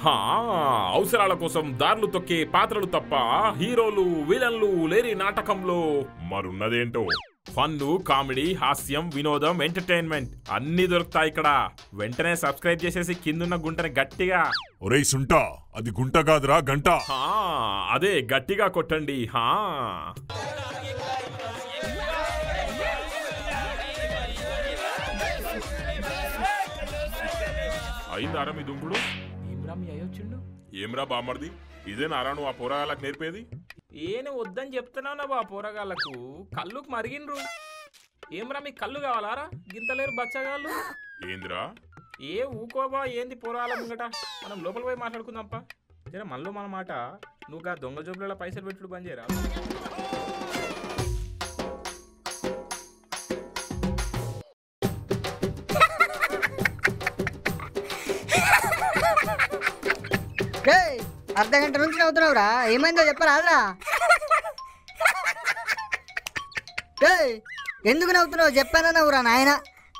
హా అవసరాల కోసం దారులు తొక్కే పాత్రలు తప్ప హీరోలు విలన్లు లేని నాటకంలో మరున్నదేంటో ఫన్ను కామెడీ హాస్యం వినోదం ఎంటర్టైన్మెంట్ అన్ని దొరుకుతాయి ఇక్కడ వెంటనే సబ్స్క్రైబ్ చేసేసి కిందున్న గుంటని గట్టిగా ఒరేయ్ సుంటా అది గుంట కాదురా గంట హా అదే గట్టిగా కొట్టండి హా అయిందారా మీ దుంకుడు ఏమ్రా మీ అయ్యొచ్చిండు ఏమ్రా బామ్మర్ది ఇదే నారా నువ్వు ఆ పోరాగాలకు నేర్పేది ఏను వద్దని చెప్తున్నావు బా పోరగాళ్ళకు కళ్ళుకు మరిగిండ్రు ఏమ్రా మీకు కళ్ళు కావాలారా గింతలేరు బచ్చగాళ్ళు ఏందిరా ఏ ఊకోబా ఏంది పోరాల ముంగట మనం లోపల పోయి మాట్లాడుకుందాంపా జర మనలో మన మాట నువ్వు గా దొంగ జోబులలో పైసలు పెట్టుడు బంద్ చేయరా ఏయ్, అర్ధ గంట నుంచి నవ్వుతున్నావురా ఏమైందో చెప్పరాదురా ఏయ్, ఎందుకు నవ్వుతున్నావు చెప్పానా నవ్వురా నాయన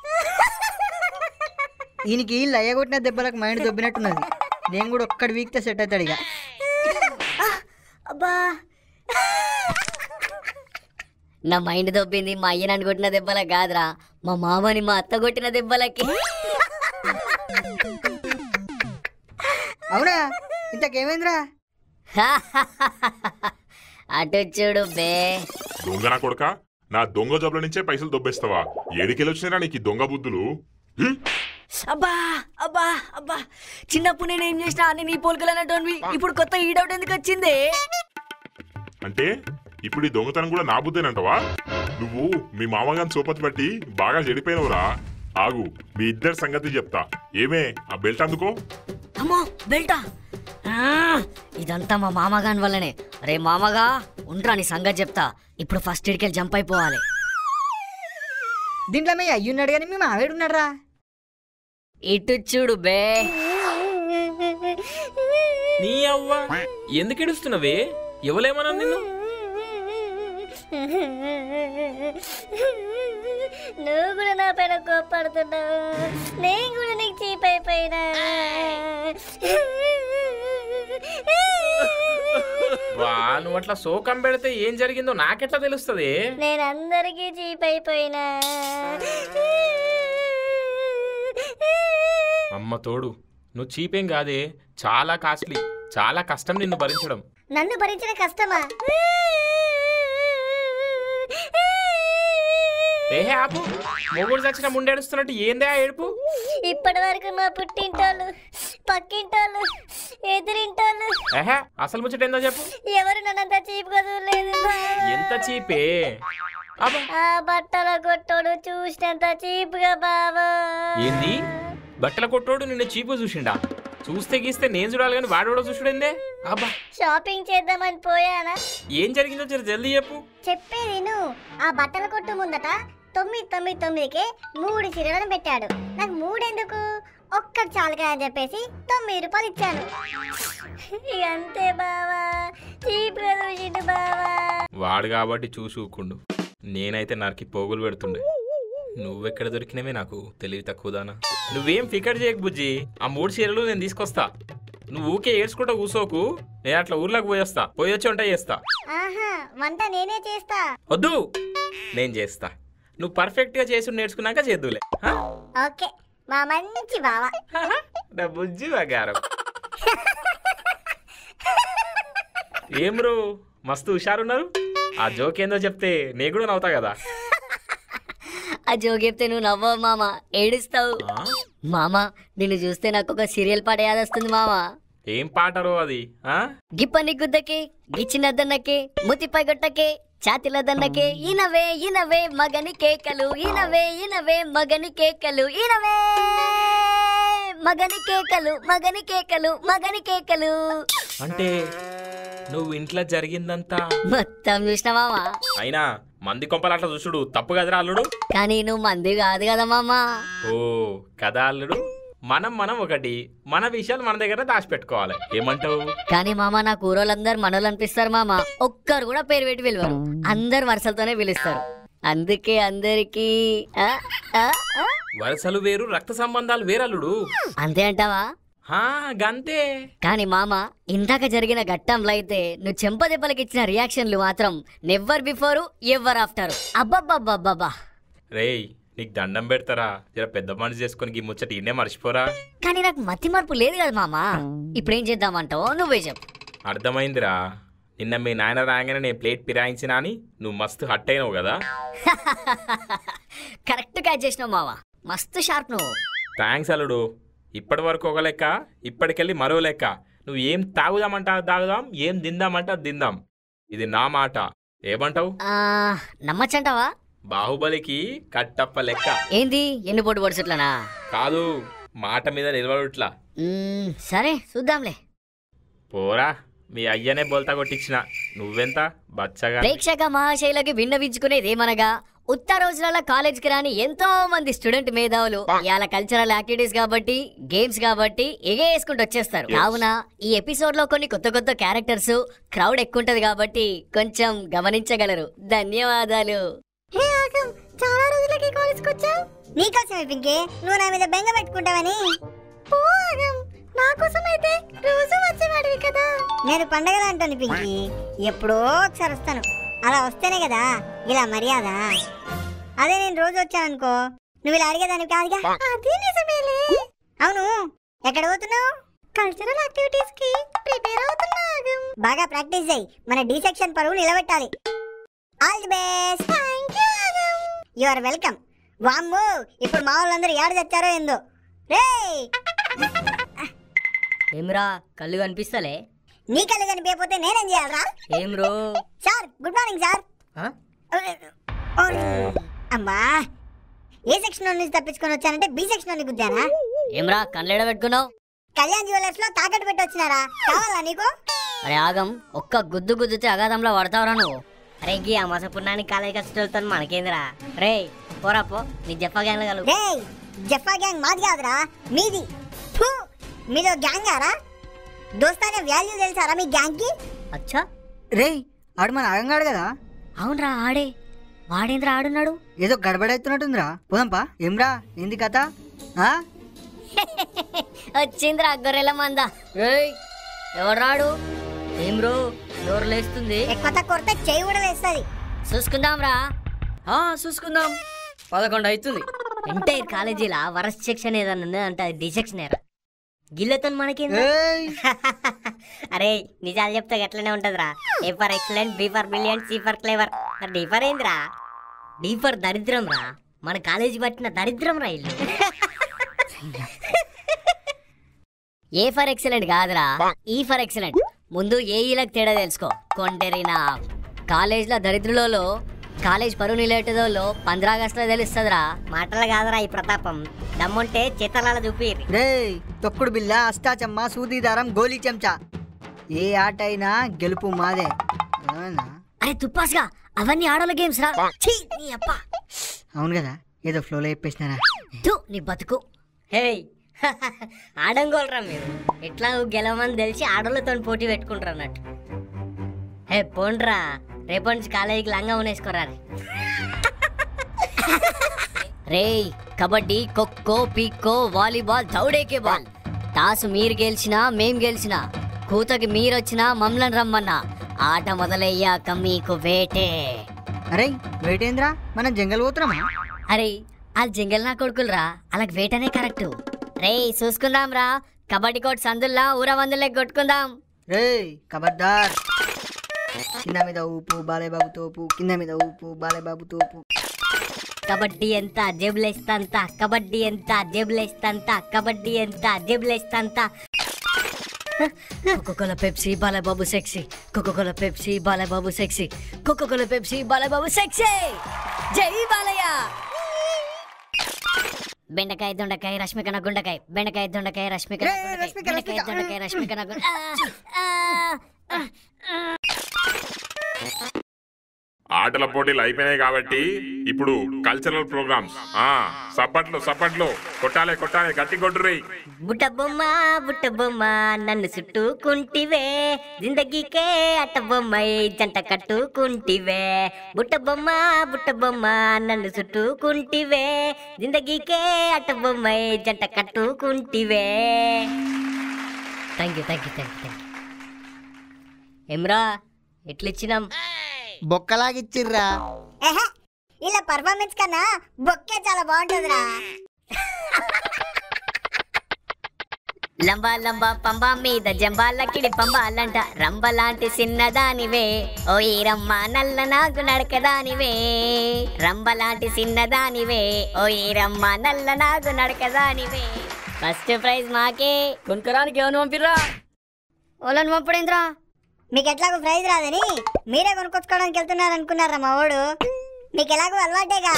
ఈయనకి ఇల్లు అయ్యగొట్టిన దెబ్బలకు మైండ్ దొబ్బినట్టున్నది నేను కూడా ఒక్కడి వీక్తే సెట్ అవుతాడు ఇక అబ్బా నా మైండ్ దొబ్బింది మా అయ్య నన్ను కొట్టిన దెబ్బలకు కాదురా మా మామని మా అత్త కొట్టిన దెబ్బలకి అవునా ఇంతకేమైందిరా అటు చూడు బే దొంగ నా కొడక నా దొంగ జబ్బుల నుంచే పైసలు దొబ్బేస్తావా ఏడికెళ్ళి వచ్చినారా నీకు ఈ దొంగ బుద్ధులు హ్మ్? అబ్బా అబ్బా అబ్బా చిన్నప్పుడు నేను ఏం చేసినా అన్ని నీ పోలికలు అన్నటువంటి ఇప్పుడు కొత్త ఈడౌట్ ఎందుకు వచ్చింది అంటే ఇప్పుడు ఈ దొంగతనం కూడా నా బుద్ధేనంటవా నువ్వు మీ మామగారిని సోపతి బట్టి బాగా చెడిపోయినవురా ఆగు మీ ఇద్దరి సంగతి చెప్తా ఏమే ఆ బెల్ట్ అందుకో అమ్మో బెల్టా ఆ, ఇదంతా మా మామగాని వల్లనే రే మామగా ఉండ్రా నీ సంగతి చెప్తా ఇప్పుడు ఫస్ట్ ఇడికెళ్ళి జంప్ అయిపోవాలి దీంట్లో మీ అయ్యున్నాడు కానీ మీ మావేడు ఉన్నాడురా ఇటు చూడు బే నీ అవ్వ ఎందుకు ఏడుస్తున్నావే ఎవలేమన్నా నిన్ను నువ్వు కూడా నా పైన కోప్పడుతున్నావు నేను కూడా నీకు చీప్ అయిపోయినా వా నువ్వు అట్లా శోకం పెడితే ఏం జరిగిందో నాకెట్లా తెలుస్తుంది నేను అందరికీ చీప్ అయిపోయినా అమ్మ తోడు నువ్వు చీపేం కాదే చాలా కాస్ట్లీ చాలా కష్టం నిన్ను భరించడం నన్ను భరించిన కష్టమా ఏహే ఆపు మొగుడు చచ్చిన ముండేడుస్తున్నట్టు ఏందే ఆ ఏడుపు ఇప్పటి వరకు మా పుట్టింటోళ్ళు పక్కింటోళ్ళు ఎదురింటోళ్ళు ఏహే అసలు ముచ్చట ఏందో చెప్పు ఎవరు నన్నంత చీప్ గా చూడలేదు ఎంత చీపే అబ్బా ఆ బట్టల కొట్టోడు చూసినంత చీప్ గా బావా ఏంది బట్టల కొట్టోడు నిన్ను చీపు చూసిండా చూస్తే గీస్తే నేను చూడాలి కానీ వాడు చూసుడేందే అబ్బా షాపింగ్ చేద్దామని పోయానా ఏం జరిగిందో జర జల్దీ చెప్పు చెప్పేది నువ్వు ఆ బట్టల కొట్టు ముందట తొమ్మిది తొమ్మిది తొమ్మిదికి మూడు చీరలను పెట్టాడు నాకు మూడెందుకు ఒక్కటి చాలుగా అని చెప్పేసి తొమ్మిది రూపాయలు ఇచ్చాను ఇక అంతే బావా చీప్ గా చూసిండు బావా వాడు కాబట్టి చూసి ఊకుండు నేనైతే నరికి పోగులు పెడుతుండే నువ్వెక్కడ దొరికినవే నాకు తెలివి తక్కువదానా నువ్వేం ఫికర్ చేయకు బుజ్జి ఆ మూడు చీరలు నేను తీసుకొస్తా నువ్వు ఊకే ఏడ్చుకుంటా కూసోకు నేను అట్లా ఊర్లోకి పోయొస్తా పోయొచ్చి వంట చేస్తా ఆహా వంట నేనే చేస్తా వద్దు నేను చేస్తా నువ్వు పర్ఫెక్ట్ గా చేసి నేర్చుకున్నాక చేద్దులే హా? ఓకే మా మంచి బావా నా బుజ్జి బంగారం ఏం బ్రో మస్తు హుషారున్నారు ఆ జోక్ ఏందో చెప్తే నేను కూడా నవ్వుతా కదా ఆ జోక్ చెప్తే నువ్వు నవ్వవు మామ ఏడుస్తావు ఆ? మామ నిన్ను చూస్తే నాకు ఒక సీరియల్ పాట యాదొస్తుంది మామ ఏం పాటరో అది ఆ గిప్పని గుద్దకి గిచ్చిన దన్నకి ముతిపై గొట్టకి ఛాతిల దన్నకి ఇనవే ఇనవే మగని కేకలు ఇనవే ఇనవే మగని కేకలు ఇనవే మగని కేకలు మగని కేకలు మగని కేకలు అంటే నువ్వు ఇంట్లో జరిగిందంతా మొత్తం చూసిన మామ అయినా మంది కొంపలు అట్లా చూసుడు తప్పు కదరా అల్లుడు కానీ నువ్వు మంది కాదు కదా మామ ఓ కదా అల్లుడు మనం మనం ఒకటి మన విషయాలు మన దగ్గర దాచిపెట్టుకోవాలి ఏమంటావు కానీ మామ నా కూరోళ్ళందరూ మనోళ్ళు అనిపిస్తారు మామ ఒక్కరు కూడా పేరు పెట్టి పిలవరు అందరు వరుసలతోనే పిలుస్తారు అందుకే అందరికి ఆ, ఆ, ఆ. వరుసలు వేరు రక్త సంబంధాలు వేరల్లుడు అంతే అంటావా హా గంతే కానీ మామ ఇందాక జరిగిన ఘట్టంలో అయితే నువ్వు చెంపదెబ్బలకి ఇచ్చిన రియాక్షన్లు మాత్రం నెవ్వర్ బిఫోర్ ఎవర్ ఆఫ్టర్ అబ్బబ్బబ్బబ్బబ్బా రేయ్ నీకు దండం పెడతారా జర పెద్ద మనిషి చేసుకొని ఈ ముచ్చట ఇన్నే మర్చిపోరా కానీ నాకు మతి మార్పు లేదు కదా మామ ఇప్పుడేం చేద్దామంటావో నువ్వే చెప్పు అర్థమైందిరా నిన్న మీ నాయన రాగానే నేను ప్లేట్ పిరాయించినా అని నువ్వు మస్తు హట్ అయినావు కదా కరెక్ట్ క్యాచ్ చేసినావు మామ మస్తు షార్ప్ నువ్వు థ్యాంక్స్ అల్లుడు ఇప్పటి వరకు ఒక లెక్క ఇప్పటికెళ్ళి మరో లెక్క నువ్వు ఏం తాగుదామంటా తాగుదాం ఏం తిందామంటా తిందాం ఇది నా మాట ఏమంటావు ఆ, నమ్మచ్చంటావా బాహుబలికి కట్టప్ప లెక్క ఏంది ఎన్ని పోటు పొడుచుట్లనా కాదు మాట మీద నిలబడుట్లా మ్మ్, సరే చూద్దాంలే పోరా మీ అయ్యనే బోల్తా కొట్టించిన నువ్వెంత బచ్చగా ప్రేక్షక మహాశైలకి విన్నవించుకునేదేమనగా ఉత్త రోజుల కాలేజ్కి రాని ఎంతో మంది స్టూడెంట్ మేధావులు ఇవాళ కల్చరల్ యాక్టివిటీస్ కాబట్టి గేమ్స్ కాబట్టి ఎగేసుకుంటూ వచ్చేస్తారు కావున ఈ ఎపిసోడ్ లో కొన్ని కొత్త కొత్త క్యారెక్టర్స్ క్రౌడ్ ఎక్కుంటది కాబట్టి కొంచెం గమనించగలరు ధన్యవాదాలు హే ఆగం చాలా రోజులకి కాలేజ్కి వచ్చావు నీకోసమే పింకీ నువ్వు నా మీద బెంగ పెట్టుకుంటావని పో ఆగం నా కోసం అయితే రోజు వచ్చేవాడివి కదా నేను పండగలు అంటాను పింకీ ఎప్పుడో ఒకసారి వస్తాను అలా వస్తేనే కదా ఇలా మర్యాద అదే నేను రోజు వచ్చాననుకో నువ్వు ఇలా అడిగేదానికి కాదుగా అది నిజమేలే అవును ఎక్కడ పోతున్నావు కల్చరల్ యాక్టివిటీస్ కి ప్రిపేర్ అవుతున్నా ఆగం బాగా ప్రాక్టీస్ చేయి మన డి సెక్షన్ పరువు నిలబెట్టాలి all the best thank you you are welcome వామ్మో ఇప్పుడు మా వాళ్ళందరూ ఏడ తెచ్చారో ఏందో రే ఏమ్రా కళ్ళు కనిపిస్తలే నీ కళ్ళు కనిపించకపోతే నేనేం చేయాలరా ఏం రో సార్ గుడ్ మార్నింగ్ సార్ అమ్మా ఏ సెక్షన్ నుంచి తప్పించుకొని వచ్చానంటే బి సెక్షన్ నుంచి గుద్దానా ఏమ్రా కళ్ళెడ పెట్టుకున్నావు కళ్యాణ్ జ్యువెలర్స్ లో తాకట్టు పెట్టి వచ్చినారా కావాలా నీకు అరే ఆగం ఒక్క గుద్దు గుద్దుతే అగాధంలో పడతావురా నువ్వు అరే గీ ఆ మసపున్నానికి కాలేజీ వచ్చేటోళ్ళతో మనకేందిరా రే పోరా పో నీ జఫా గ్యాంగ్ కలు రే జఫా గ్యాంగ్ మాది కాదురా మీది ఫు, మీదో గ్యాంగ్ ఆరా దోస్తానే వాల్యూ తెలుసారా మీ గ్యాంగ్ కి అచ్చా రేయ్ ఆడు మన ఆగంగాడు కదా అవునరా ఆడే వాడేంద్రా ఆడున్నాడు ఏదో గడబడైతున్నట్టుందిరా పోదాంపా ఏమ్రా ఏంది కథ ఆ? వచ్చిందిరా గొర్రెల మంద ఏయ్ ఎవరాడు ఏం రో డోర్ లేస్తుంది ఎక్కువ తక్కువ కొడితే చేయి కూడా వేస్తుంది చూసుకుందాం రా చూసుకుందాం పదకొండు అవుతుంది ఎంటైర్ కాలేజీలా వరస్ట్ సెక్షన్ ఏదన్నా ఉన్నదంటే అది డి సెక్షన్ ఏరా గిల్లతో మనకేంది ఏయ్ అరే నిజాలు చెప్తే ఎట్లనే ఉంటదిరా A for excellent B for brilliant C for clever D for ఏందిరా డి ఫర్ దరిద్రం రా మన కాలేజీ పట్టిన దరిద్రం రా ఇల్లు ఏ ఫర్ ఎక్సలెంట్ కాదురా ఈ ఫర్ ఎక్సలెంట్ ముందు ఏ ఈలకు తేడా తెలుసుకో కొంటెరినా కాలేజ్లో దరిద్రులలో కాలేజ్ పరువు నిలేటదో పంద్రాగస్ట్లో తెలుస్తుందిరా మాటలు కాదురా ఈ ప్రతాపం దమ్ముంటే చిత్తలాల చూపిరి రేయ్ తొక్కుడు బిల్ల అష్టాచమ్మ సూదిదారం గోలీ చెంచా ఏ ఆట అయినా గెలుపు మాదే అర్థమైందా? అరే తుప్పాస్గా అవన్నీ ఆడోళ్ళ గేమ్స్ రా ఛీ, నీ అప్ప అవును కదా ఏదో ఫ్లోలో చెప్పేసినారా తు నీ బతుకు హే ఆడంగోలరా మీరు ఎట్లా గెలవమని తెలిసి ఆడోళ్ళతో పోటీ పెట్టుకుంటారు అన్నట్టు హే పోండ్రా రేపటి నుంచి కాలేజీకి లంగా ఉనేసుకోరా రేయ్ కబడ్డీ ఖోఖో పీక్కో వాలీబాల్ దౌడేకే బాల్ టాస్ మీరు గెలిచినా మేం గెలిచినా కూతకి మీరొచ్చినా మమ్మల్ని రమ్మన్నా ఆట మొదలయ్యాక మీకు వేటే అరే వేటేంద్రా మనం జంగల్ పోతున్నామా అరే వాళ్ళు జంగల్ నా కొడుకులరా అలాగ వేటనే కరెక్ట్ రే చూసుకుందాం రా కబడ్డీ కోట్ సందుల్లా ఊర వందులే కొట్టుకుందాం రేయ్ కబడ్దార్ కింద మీద ఊపు బాలేబాబు తోపు కింద మీద ఊపు బాలేబాబు తోపు కబడ్డీ ఎంత జేబులేస్తంత కబడ్డీ ఎంత జేబులేస్తంత కబడ్డీ ఎంత జేబులేస్తంత Coca Cola Pepsi Balababu sexy Coca Cola Pepsi Balababu sexy Coca Cola Pepsi Balababu sexy జై బాలయ్య బెండకాయ దొండకాయ రష్మికన గుండకాయ బెండకాయ దొండకాయ రష్మికన రే, గుండకాయ రష్మిక, బెండకాయ రష్మిక. దొండకాయ రష్మికన గుండ ఆ, ఆ, ఆ. ఆటల పోటీలు అయిపోయినాయి కాబట్టి ఇప్పుడు కల్చరల్ ప్రోగ్రామ్స్ ఆ సప్పట్లు సప్పట్లు కొట్టాలే కొట్టాలే గట్టి కొట్టుర్రి బుట్ట బొమ్మ బుట్ట బొమ్మ నన్ను చుట్టుకుంటివే జిందగీకే అట్ట బొమ్మ జంట కట్టుకుంటివే బుట్ట బొమ్మ బుట్ట బొమ్మ నన్ను చుట్టుకుంటివే జిందగీకే అట్ట బొమ్మ జంట కట్టుకుంటివే thank you thank you thank you thank you ఎమ్రా ఎట్లిచ్చినాం బొక్కలాగిచ్చిర్రా ఎహె, ఇలా పర్ఫార్మెన్స్ కన్నా బొక్కే చాలా బాగుంటుందిరా లంబా లంబా పంబా మీద జంబాలకిడి పంబాలంట రంబ లాంటి చిన్నదానివే ఓ ఈ రమ్మ నల్ల నాకు నడకదానివే రంబ లాంటి చిన్నదానివే ఓ ఈ రమ్మ నల్ల నాకు నడకదానివే ఫస్ట్ ప్రైజ్ మాకే కొనుక్కరానికి ఏమని పంపిర్రా ఓలను పంపడేంద్రా మీకు ఎట్లాగో ప్రైజ్ రాదని మీరే కొనుక్కొచ్చుకోవడానికి వెళ్తున్నారు అనుకున్నారా మా వాడు మీకు ఎలాగో అలవాటేగా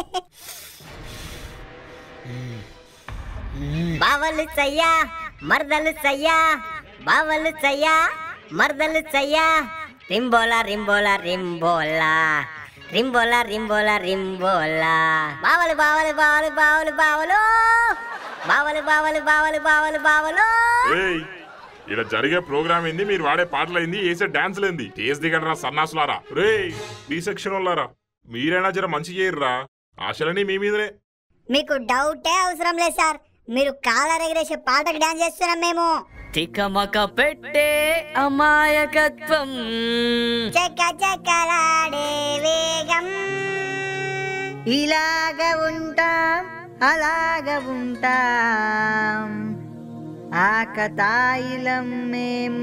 బావలు చయ్యా మరదలు చయ్యా బావలు చయ్యా మరదలు చయ్యా రింబోలా రింబోలా రింబోలా రింబోలా రింబోలా రింబోలా బావలు బావలు బావలు బావలు బావలు బావలు బావలు బావలు బావలు బావలు ఏయ్ ఇక్కడ జరిగే ప్రోగ్రామ్ ఏంది మీరు వాడే పాటలు ఏంది వేసే డాన్సులు ఏంది టేస్ దిగండి రా సన్నాసులారా రే బి సెక్షన్ వాళ్ళారా మీరైనా జర మంచి చేయర్రా ఆశలని మీ మీదనే మీకు డౌటే అవసరం లేదు సార్ మీరు కాలర్ ఎగరేసే పాటకు డాన్స్ చేస్తున్నాం మేము తికమక పెట్టే అమాయకత్వం చెక్క చెక్కలాడే వేగం ఇలాగ ఉంటాం అలాగ ఉంటాం ఆకతాయిలం మేము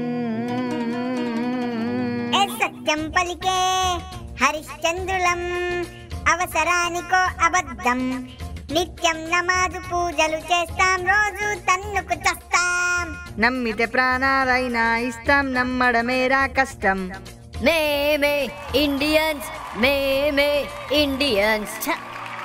ఏ సత్యం పలికే హరిశ్చంద్రులం అవసరానికో అబద్ధం నిత్యం నమాజు పూజలు చేస్తాం రోజు తన్నుకు చస్తాం నమ్మితే ప్రాణాలైనా ఇస్తాం నమ్మడమేరా కష్టం మేమే ఇండియన్స్ మేమే ఇండియన్స్ ఛ!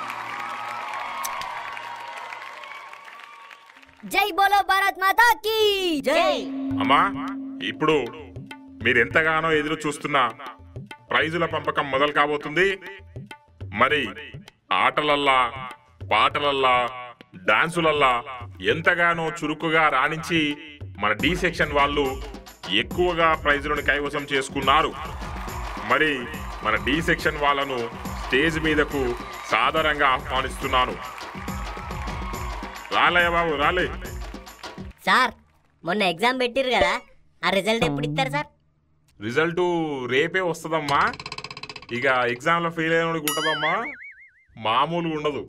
జై బోలో భారత్ మాతా కీ జై అమ్మా ఇప్పుడు మీరు ఎంతగానో ఎదురు చూస్తున్న ప్రైజుల పంపకం మొదలు కాబోతుంది మరి ఆటలల్లా పాటలల్లా డాన్సులల్లా ఎంతగానో చురుకుగా రాణించి మన డి సెక్షన్ వాళ్ళు ఎక్కువగా ప్రైజులను కైవసం చేసుకున్నారు మరి మన డి సెక్షన్ వాళ్ళను స్టేజ్ మీదకు సాదరంగా ఆహ్వానిస్తున్నాను రాలయ్య బాబు రాలే సార్ మొన్న ఎగ్జామ్ పెట్టిర్రు కదా ఆ రిజల్ట్ ఎప్పుడు ఇస్తారు సార్ రిజల్ట్ రేపే వస్తుందమ్మా ఇక ఎగ్జామ్ లో ఫెయిల్ అయిన ఉంటుందమ్మా మామూలుగా ఉండదు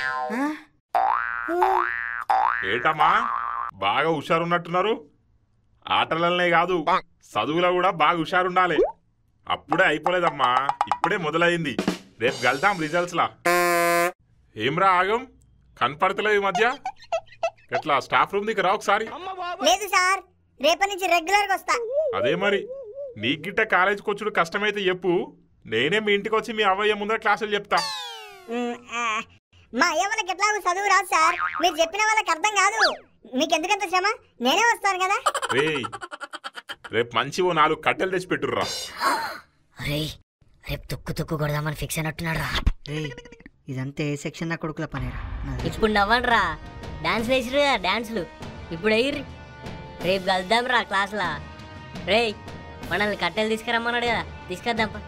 ఏటమ్మా బాగా హుషారున్నట్టున్నారు ఆటలనే కాదు చదువులో కూడా బాగా హుషారుండాలి అప్పుడే అయిపోలేదమ్మా ఇప్పుడే మొదలైంది రేపు వెళ్దాం రిజల్ట్స్ లా ఏమ్రా ఆగం కనపడతలేదు ఈ మధ్య ఎట్లా స్టాఫ్ రూమ్ దగ్గర రా ఒకసారి లేదు సార్ రేపటి నుంచి రెగ్యులర్ గా వస్తా అదే మరి నీకిట్ట కాలేజీకి వచ్చుడు కష్టమైతే చెప్పు నేనే మీ ఇంటికి వచ్చి మీ అవ్వయ్య ముందర క్లాసులు చెప్తా మ్, ఆ, మా అయ్య వాళ్ళకి ఎట్లాగో చదువు రాదు సార్ మీరు చెప్పిన వాళ్ళకి అర్థం కాదు మీకు ఎందుకంత శ్రమ నేనే వస్తాను కదా రేయ్ రేపు మంచి ఓ నాలుగు కట్టెలు తెచ్చి పెట్టుర్రా అరే రేపు తుక్కు తుక్కు కొడదామని ఫిక్స్ అయినట్టున్నాడు రా ఏయ్, ఇదంతా ఏ సెక్షన్ నా కొడుకుల పనేరా నాకు తెలుసు. ఇప్పుడు నవ్వండి రా డాన్స్ వేసిరు డాన్సులు ఇప్పుడు అయ్యిర్రి రేపు కలుద్దాం రా క్లాస్లా రేయ్ మనల్ని కట్టెలు తీసుకురమ్మన్నాడు కదా తీసుకొద్దాం పా.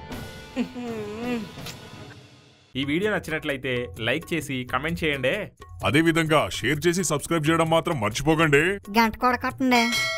ఈ వీడియో నచ్చినట్లయితే లైక్ చేసి కమెంట్ చేయండి అదే విధంగా షేర్ చేసి సబ్స్క్రైబ్ చేయడం మాత్రం మర్చిపోకండి గంట కూడా కట్టండి